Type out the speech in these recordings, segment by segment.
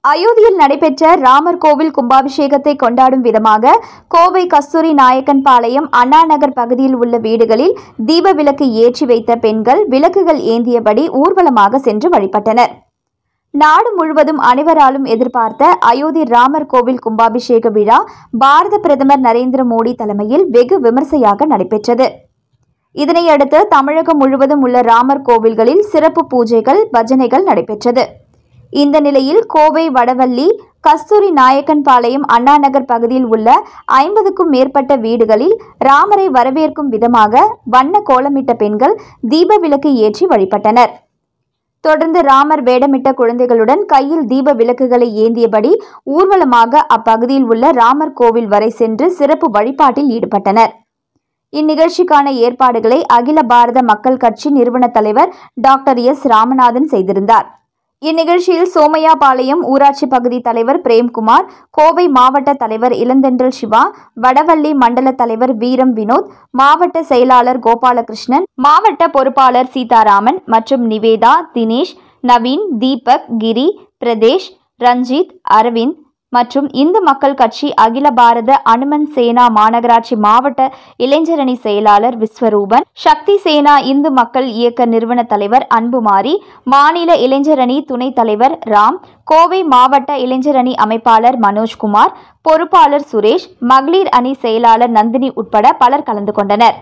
அயோத்தியில் நடைபெற்ற ராமர் கோவில் கும்பாபிஷேகத்தை கொண்டாடும் விதமாக கோவை கஸ்தூரி நாயக்கன் பாளையம் அண்ணா நகர் பகுதியில் உள்ள வீடுகளில் தீப விளக்கு ஏற்றி வைத்த பெண்கள் விளக்குகள் ஏந்தியபடி ஊர்வலமாக சென்று வழிபட்டனர் நாடு முழுவதும் அனைவராலும் எதிர்பார்த்த அயோத்தி ராமர் கோவில் கும்பாபிஷேக விழா பாரத பிரதமர் நரேந்திர மோடி தலைமையில் வெகு விமர்சையாக நடைபெற்றது இதனையடுத்து தமிழகம் முழுவதும் உள்ள ராமர் கோவில்களில் சிறப்பு பூஜைகள் பஜனைகள் நடைபெற்றது இந்த நிலையில் கோவை வடவள்ளி கஸ்தூரி நாயக்கன்பாளையம் அண்ணா நகர் பகுதியில் உள்ள ஐம்பதுக்கும் மேற்பட்ட வீடுகளில் ராமரை வரவேற்கும் விதமாக வண்ண கோலமிட்ட பெண்கள் தீப விளக்கு ஏற்றி வழிபட்டனர் தொடர்ந்து ராமர் வேடமிட்ட குழந்தைகளுடன் கையில் தீப விளக்குகளை ஏந்தியபடி ஊர்வலமாக அப்பகுதியில் உள்ள ராமர் கோவில் வரை சென்று சிறப்பு வழிபாட்டில் ஈடுபட்டனர் இந்நிகழ்ச்சிக்கான ஏற்பாடுகளை அகில பாரத மக்கள் கட்சி நிறுவன தலைவர் டாக்டர் எஸ் ராமநாதன் செய்திருந்தார் இந்நிகழ்ச்சியில் சோமையாபாளையம் ஊராட்சி பகுதி தலைவர் பிரேம்குமார் கோவை மாவட்ட தலைவர் இளந்தென்றல் சிவா வடவள்ளி மண்டல தலைவர் வீரம் வினோத் மாவட்ட செயலாளர் கோபாலகிருஷ்ணன் மாவட்ட பொறுப்பாளர் சீதாராமன் மற்றும் நிவேதா தினேஷ் நவீன் தீபக் கிரி பிரதேஷ் ரஞ்சித் அரவிந்த் மற்றும் இந்து மக்கள் கட்சி அகில பாரத அனுமன் சேனா மாநகராட்சி மாவட்ட இளைஞரணி செயலாளர் விஸ்வரூபன் சக்தி சேனா இந்து மக்கள் இயக்க நிறுவன தலைவர் அன்புமாரி மாநில இளைஞரணி துணைத் தலைவர் ராம் கோவை மாவட்ட இளைஞரணி அமைப்பாளர் மனோஜ்குமார் பொறுப்பாளர் சுரேஷ் மகளிர் அணி செயலாளர் நந்தினி உட்பட பலர் கலந்து கொண்டனர்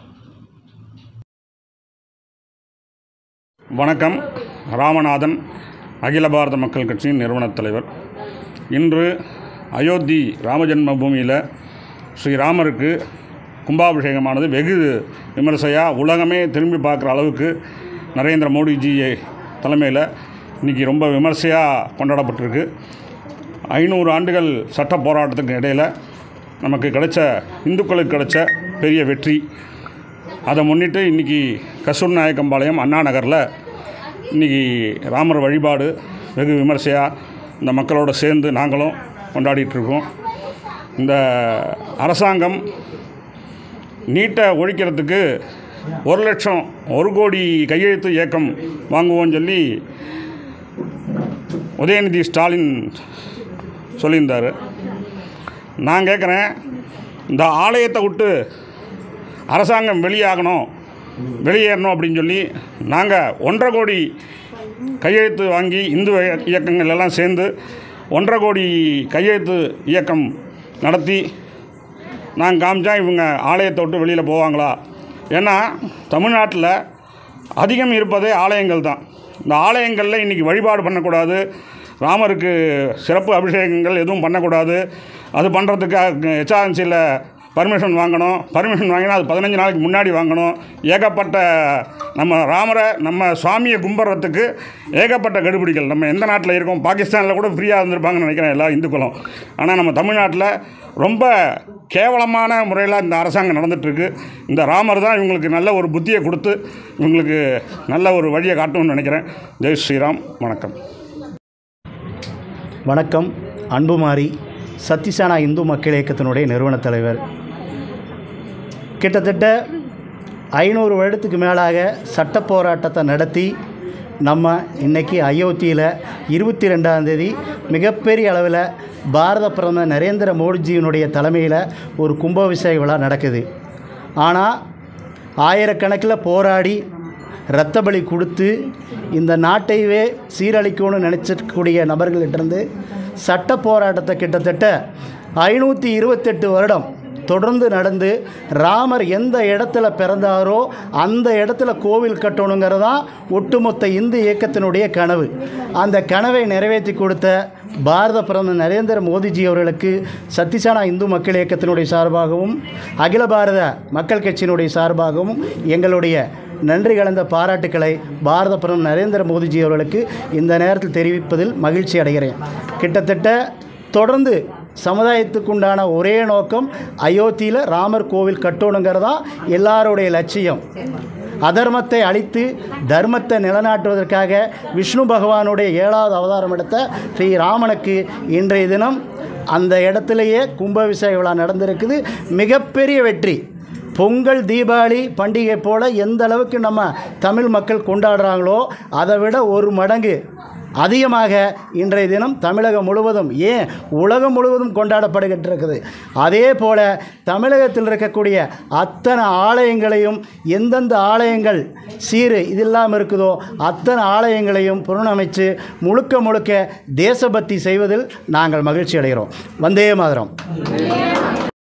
வணக்கம் ராமநாதன் அகில பாரத மக்கள் கட்சியின் நிறுவனத் தலைவர் இன்று அயோத்தி ராமஜென்ம பூமியில் ஸ்ரீராமருக்கு கும்பாபிஷேகமானது வெகு விமர்சையாக உலகமே திரும்பி பார்க்குற அளவுக்கு நரேந்திர மோடிஜி தலைமையில் இன்றைக்கி ரொம்ப விமர்சையாக கொண்டாடப்பட்டிருக்கு ஐநூறு ஆண்டுகள் சட்ட போராட்டத்துக்கு இடையில் நமக்கு கிடைச்ச இந்துக்களுக்கு கிடைச்ச பெரிய வெற்றி அதை முன்னிட்டு இன்றைக்கி கசூர் நாயக்கம்பாளையம் அண்ணா நகரில் இன்றைக்கி ராமர் வழிபாடு வெகு விமர்சையாக இந்த மக்களோட சேர்ந்து நாங்களும் கொண்டாடிட்டு இருக்கோம் இந்த அரசாங்கம் நீட்டை ஒழிக்கிறதுக்கு ஒரு லட்சம் ஒரு கோடி கையெழுத்து இயக்கம் வாங்குவோம்னு சொல்லி உதயநிதி ஸ்டாலின் சொல்லியிருந்தார் நான் கேட்குறேன் இந்த ஆலயத்தை விட்டு அரசாங்கம் வெளியாகணும் வெளியேறணும் அப்படின்னு சொல்லி நாங்கள் ஒன்றரை கோடி கையெழுத்து வாங்கி இந்து இய- இயக்கங்கள் எல்லாம் சேர்ந்து ஒன்றரை கோடி கையெழுத்து இயக்கம் நடத்தி நான் காமிச்சா இவங்க ஆலயத்தை விட்டு வெளியில் போவாங்களா ஏன்னா தமிழ்நாட்டில் அதிகம் இருப்பதே ஆலயங்கள் தான் இந்த ஆலயங்களில் இன்றைக்கி வழிபாடு பண்ணக்கூடாது ராமருக்கு சிறப்பு அபிஷேகங்கள் எதுவும் பண்ணக்கூடாது அது பண்ணுறதுக்கு ஹெச்ஆர்என்சியில் பர்மிஷன் வாங்கணும் பர்மிஷன் வாங்கினா அது பதினஞ்சு நாளைக்கு முன்னாடி வாங்கணும் ஏகப்பட்ட நம்ம ராமரை நம்ம சுவாமியை கும்பிட்றதுக்கு ஏகப்பட்ட கடுபிடிகள் நம்ம எந்த நாட்டில் இருக்கோம் பாகிஸ்தானில் கூட ஃப்ரீயாக இருந்திருப்பாங்கன்னு நினைக்கிறேன் எல்லா இந்துக்களும் ஆனால் நம்ம தமிழ்நாட்டில் ரொம்ப கேவலமான முறையில் இந்த அரசாங்கம் நடந்துகிட்ருக்கு இந்த ராமர் தான் இவங்களுக்கு நல்ல ஒரு புத்தியை கொடுத்து இவங்களுக்கு நல்ல ஒரு வழியை காட்டணும்னு நினைக்கிறேன் ஜெய் ஸ்ரீராம் வணக்கம் வணக்கம் அன்புமாரி சத்திசானா இந்து மக்கள் இயக்கத்தினுடைய நிறுவனத் தலைவர் கிட்டத்தட்ட ஐநூறு வருடத்துக்கு மேலாக சட்ட போராட்டத்தை நடத்தி நம்ம இன்னைக்கு அயோத்தியில் இருபத்தி ரெண்டாம் தேதி மிகப்பெரிய அளவில் பாரத பிரதமர் நரேந்திர மோடிஜியினுடைய தலைமையில் ஒரு கும்பாபிஷேக விழா நடக்குது ஆனால் ஆயிரக்கணக்கில் போராடி இரத்த பலி கொடுத்து இந்த நாட்டையே சீரழிக்கணும்னு நினச்சிருக்கக்கூடிய நபர்களிட்டிருந்து சட்ட போராட்டத்தை கிட்டத்தட்ட ஐநூற்றி இருபத்தெட்டு வருடம் தொடர்ந்து நடந்து ராமர் எந்த இடத்துல பிறந்தாரோ அந்த இடத்துல கோவில் கட்டணுங்கிறது தான் ஒட்டுமொத்த இந்து இயக்கத்தினுடைய கனவு அந்த கனவை நிறைவேற்றி கொடுத்த பாரத பிரதமர் நரேந்திர மோடிஜி அவர்களுக்கு சத்திசானா இந்து மக்கள் இயக்கத்தினுடைய சார்பாகவும் அகில பாரத மக்கள் கட்சியினுடைய சார்பாகவும் எங்களுடைய நன்றி கலந்த பாராட்டுக்களை பாரத பிரதமர் நரேந்திர மோடிஜி அவர்களுக்கு இந்த நேரத்தில் தெரிவிப்பதில் மகிழ்ச்சி அடைகிறேன் கிட்டத்தட்ட தொடர்ந்து சமுதாயத்துக்குண்டான ஒரே நோக்கம் அயோத்தியில் ராமர் கோவில் கட்டணுங்கிறதா எல்லாருடைய லட்சியம் அதர்மத்தை அழித்து தர்மத்தை நிலைநாட்டுவதற்காக விஷ்ணு பகவானுடைய ஏழாவது அவதாரம் எடுத்த ஸ்ரீ ராமனுக்கு இன்றைய தினம் அந்த இடத்துலையே கும்பாபிஷேக விழா நடந்திருக்குது மிகப்பெரிய வெற்றி பொங்கல் தீபாவளி பண்டிகை போல் எந்த அளவுக்கு நம்ம தமிழ் மக்கள் கொண்டாடுறாங்களோ அதை விட ஒரு மடங்கு அதிகமாக இன்றைய தினம் தமிழகம் முழுவதும் ஏன் உலகம் முழுவதும் கொண்டாடப்படுகிட்டு இருக்குது அதே போல் தமிழகத்தில் இருக்கக்கூடிய அத்தனை ஆலயங்களையும் எந்தெந்த ஆலயங்கள் சீரு இது இல்லாமல் இருக்குதோ அத்தனை ஆலயங்களையும் புனரமைச்சு முழுக்க முழுக்க தேசபக்தி செய்வதில் நாங்கள் மகிழ்ச்சி அடைகிறோம் வந்தே மாதிரம்